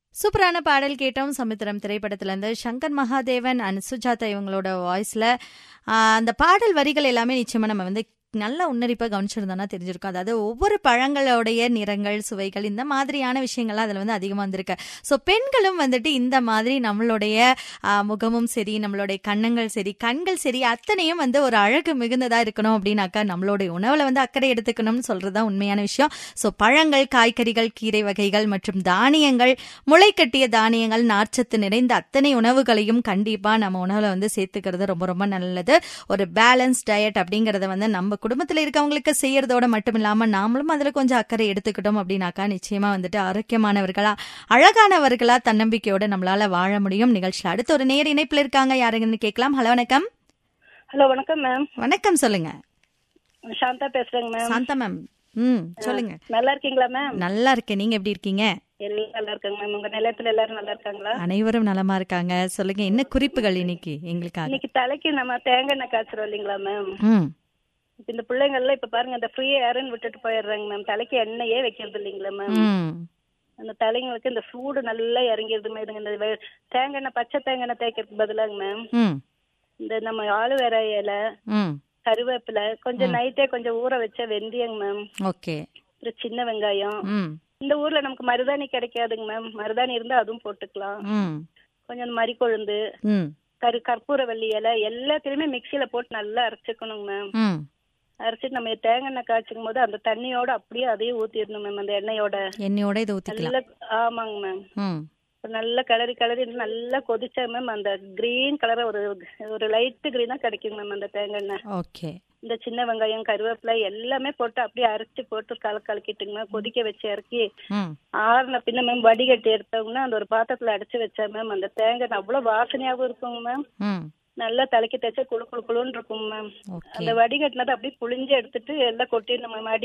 சூப்பரான பாடல் கேட்டோம் சமுத்திரம் திரைப்படத்துல இருந்து சங்கர் மகாதேவன் அண்ட் சுஜாதா இவங்களோட வாய்ஸ்ல அந்த பாடல் வரிகள் எல்லாமே நிச்சயமா நம்ம வந்து நல்ல உன்னரிப்பா கவனிச்சிருந்தோம்னா தெரிஞ்சிருக்கும் அதாவது ஒவ்வொரு பழங்களுடைய நிறங்கள் சுவைகள் இந்த மாதிரியான விஷயங்கள்லாம் அதுல வந்து அதிகமா வந்திருக்கு ஸோ பெண்களும் வந்துட்டு இந்த மாதிரி நம்மளுடைய ஆ, முகமும் சரி நம்மளுடைய கண்ணங்கள் சரி கண்கள் சரி அத்தனையும் வந்து ஒரு அழகு மிகுந்ததா இருக்கணும் அப்படின்னாக்கா நம்மளுடைய உணவுல வந்து அக்கறை எடுத்துக்கணும்னு சொல்றதுதான் உண்மையான விஷயம் ஸோ பழங்கள் காய்கறிகள் கீரை வகைகள் மற்றும் தானியங்கள் முளைக்கட்டிய தானியங்கள் நார்ச்சத்து நிறைந்த அத்தனை உணவுகளையும் கண்டிப்பா நம்ம உணவுல வந்து சேர்த்துக்கிறது ரொம்ப ரொம்ப நல்லது ஒரு பேலன்ஸ் டயட் அப்படிங்கறத வந்து நம்ம குடும்பத்துல இருக்கவங்களுக்கு செய்யறதோட மட்டும் இல்லாம நாமளும் அதுல கொஞ்சம் அக்கறை எடுத்துக்கிட்டோம் அப்படின்னாக்கா நிச்சயமா வந்துட்டு ஆரோக்கியமானவர்களா அழகானவர்களா தன்னம்பிக்கையோட நம்மளால வாழ முடியும் நிகழ்ச்சியில அடுத்து ஒரு நேர் இணைப்புல இருக்காங்க யாருங்கன்னு கேட்கலாம் ஹலோ வணக்கம் ஹலோ வணக்கம் மேம் வணக்கம் சொல்லுங்க சாந்தா பேசுறேங்க மேம் சாந்தா மேம் ம் சொல்லுங்க நல்லா இருக்கீங்களா மேம் நல்லா இருக்கேன் நீங்க எப்படி இருக்கீங்க எல்லாம் நல்லா இருக்காங்க மேம் உங்க நிலையத்துல எல்லாரும் நல்லா இருக்காங்களா அனைவரும் நலமா இருக்காங்க சொல்லுங்க என்ன குறிப்புகள் இன்னைக்கு எங்களுக்காக இன்னைக்கு தலைக்கு நம்ம தேங்காய் எண்ணெய் காய்ச்சறோம் இல்லைங்களா மேம் ம் இப்ப இந்த பிள்ளைங்க எல்லாம் இப்ப பாருங்க இந்த ஃப்ரீ ஏர்னு விட்டுட்டு போயிடுறாங்க மேம் தலைக்கு எண்ணெயே வைக்கிறது இல்லைங்களா மேம் ம் அந்த தலைங்களுக்கு இந்த சூடு நல்லா இறங்கிடுது மேம் இதுங்க இந்த வெ- தேங்காய் எண்ணெய் பச்சை தேங்காய் எண்ணெய் தேய்க்கிறதுக்கு பதிலாங்க மேம் ம் இந்த நம்ம ஆலுவேரா இலை ம் கருவேப்பிலை கொஞ்சம் நைட்டே கொஞ்சம் ஊற வச்ச வெந்தயங்க மேம் ஓகே அப்புறம் சின்ன வெங்காயம் ம் இந்த ஊர்ல நமக்கு மருதாணி கிடைக்காதுங்க மேம் மருதாணி இருந்தா அதுவும் போட்டுக்கலாம் ம் கொஞ்சம் மறி கொழுந்து ம் கரு கற்பூரவள்ளி இலை எல்லாத்துலயுமே மிக்சியில போட்டு நல்லா அரைச்சுக்கணுங்க மேம் ம் அரைச்சிட்டு நம்ம தேங்காய் எண்ணெய் காய்ச்சும் போது அந்த தண்ணியோட அப்படியே அதையே ஊத்திடணும் மேம் அந்த எண்ணெயோட எண்ணெயோட இதை ஊத்திக்கலாம் நல்லா ஆமாங்க மேம் ம் நல்லா கிளறி கிளறி நல்லா கொதிச்சா மேம் அந்த கிரீன் கலர் ஒரு ஒரு லைட் கிரீனா கிடைக்கும் மேம் அந்த தேங்காய் எண்ணெய் ஓகே இந்த சின்ன வெங்காயம் கருவேப்பிலை எல்லாமே போட்டு அப்படியே அரைச்சு போட்டு கல கலக்கிட்டுங்க மேம் கொதிக்க வச்சு இறக்கி ம் ஆறுன பின்ன மேம் வடிகட்டி எடுத்தோம்னா அந்த ஒரு பாத்திரத்துல அடைச்சு வச்சா மேம் அந்த தேங்காய் அவ்வளவு வாசனையாவும் இருக்குங்க மேம் ம் நல்லா தலைக்கு தேய்ச்சா குளு குளு குளுன்னு இருக்கும் மேம் ஓகே அந்த வடிகட்டினதை அப்படியே புளிஞ்சு எடுத்துட்டு எல்லாம் கொட்டிடணும் மேம் அடி